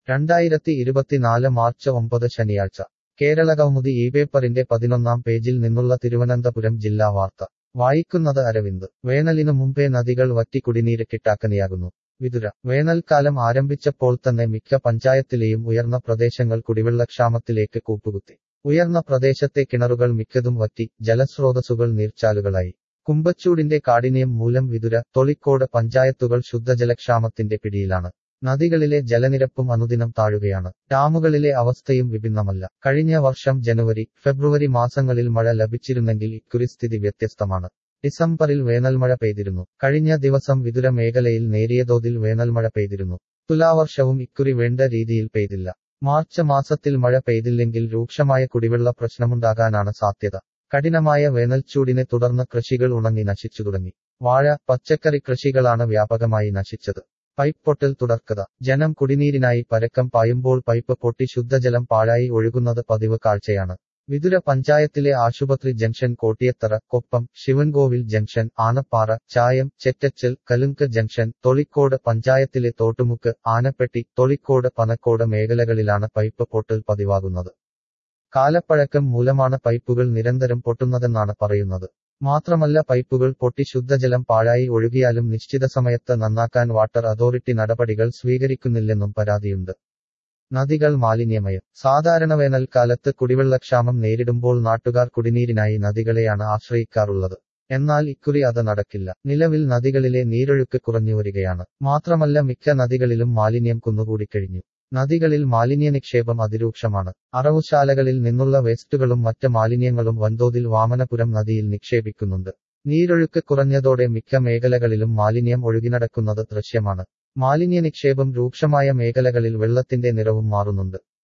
രണ്ടായിരത്തി ഇരുപത്തിനാല് മാർച്ച് ഒമ്പത് ശനിയാഴ്ച കേരളകൗമുദി ഈ പേപ്പറിന്റെ പതിനൊന്നാം പേജിൽ നിന്നുള്ള തിരുവനന്തപുരം ജില്ലാ വാർത്ത വായിക്കുന്നത് അരവിന്ദ് വേനലിനു മുമ്പേ നദികൾ വറ്റി കുടിനീര് കിട്ടാക്കനിയാകുന്നു വിതുര വേനൽക്കാലം ആരംഭിച്ചപ്പോൾ തന്നെ മിക്ക പഞ്ചായത്തിലെയും ഉയർന്ന പ്രദേശങ്ങൾ കുടിവെള്ളക്ഷാമത്തിലേക്ക് കൂപ്പുകുത്തി ഉയർന്ന പ്രദേശത്തെ കിണറുകൾ മിക്കതും വറ്റി ജലസ്രോതസ്സുകൾ നീർച്ചാലുകളായി കുമ്പച്ചൂടിന്റെ കാഠിന്യം മൂലം വിതുര തൊളിക്കോട് പഞ്ചായത്തുകൾ ശുദ്ധജലക്ഷാമത്തിന്റെ പിടിയിലാണ് നദികളിലെ ജലനിരപ്പും അനുദിനം താഴുകയാണ് ഡാമുകളിലെ അവസ്ഥയും വിഭിന്നമല്ല കഴിഞ്ഞ വർഷം ജനുവരി ഫെബ്രുവരി മാസങ്ങളിൽ മഴ ലഭിച്ചിരുന്നെങ്കിൽ ഇക്കുറി സ്ഥിതി വ്യത്യസ്തമാണ് ഡിസംബറിൽ വേനൽമഴ പെയ്തിരുന്നു കഴിഞ്ഞ ദിവസം വിതുര മേഖലയിൽ നേരിയ തോതിൽ വേനൽമഴ പെയ്തിരുന്നു തുലാവർഷവും ഇക്കുറി വേണ്ട രീതിയിൽ പെയ്തില്ല മാർച്ച് മാസത്തിൽ മഴ പെയ്തില്ലെങ്കിൽ രൂക്ഷമായ കുടിവെള്ള പ്രശ്നമുണ്ടാകാനാണ് സാധ്യത കഠിനമായ വേനൽച്ചൂടിനെ തുടർന്ന് കൃഷികൾ ഉണങ്ങി നശിച്ചു തുടങ്ങി വാഴ പച്ചക്കറി കൃഷികളാണ് വ്യാപകമായി നശിച്ചത് പൈപ്പ് പൊട്ടൽ തുടർക്കഥ ജനം കുടിനീരിനായി പരക്കം പായുമ്പോൾ പൈപ്പ് പൊട്ടി ശുദ്ധജലം പാഴായി ഒഴുകുന്നത് പതിവ് കാഴ്ചയാണ് വിതുര പഞ്ചായത്തിലെ ആശുപത്രി junction Kottiyathara Koppam Sivankovil junction Anappara Chayam Chettachal കലുങ്ക് junction Tholicode പഞ്ചായത്തിലെ തോട്ടുമുക്ക് ആനപ്പെട്ടി തൊളിക്കോട് പനക്കോട് മേഖലകളിലാണ് പൈപ്പ് പൊട്ടൽ പതിവാകുന്നത് കാലപ്പഴക്കം മൂലമാണ് പൈപ്പുകൾ നിരന്തരം പൊട്ടുന്നതെന്നാണ് പറയുന്നത് മാത്രമല്ല പൈപ്പുകൾ പൊട്ടി ശുദ്ധജലം പാഴായി ഒഴുകിയാലും നിശ്ചിത സമയത്ത് നന്നാക്കാൻ വാട്ടർ അതോറിറ്റി നടപടികൾ സ്വീകരിക്കുന്നില്ലെന്നും പരാതിയുണ്ട് നദികൾ മാലിന്യമയം സാധാരണ വേനൽക്കാലത്ത് കുടിവെള്ളക്ഷാമം നേരിടുമ്പോൾ നാട്ടുകാർ കുടിനീരിനായി നദികളെയാണ് ആശ്രയിക്കാറുള്ളത് എന്നാൽ ഇക്കുറി അത് നടക്കില്ല നിലവിൽ നദികളിലെ നീരൊഴുക്ക് കുറഞ്ഞുവരികയാണ് മാത്രമല്ല മിക്ക നദികളിലും മാലിന്യം കുന്നുകൂടിക്കഴിഞ്ഞു നദികളിൽ മാലിന്യ നിക്ഷേപം അതിരൂക്ഷമാണ് അറവുശാലകളിൽ നിന്നുള്ള വേസ്റ്റുകളും മറ്റ് മാലിന്യങ്ങളും വൻതോതിൽ വാമനപുരം നദിയിൽ നിക്ഷേപിക്കുന്നുണ്ട് നീരൊഴുക്ക് കുറഞ്ഞതോടെ മിക്ക മേഖലകളിലും മാലിന്യം ഒഴുകിനടക്കുന്നത് ദൃശ്യമാണ് മാലിന്യ നിക്ഷേപം രൂക്ഷമായ മേഖലകളിൽ വെള്ളത്തിന്റെ നിറവും മാറുന്നുണ്ട്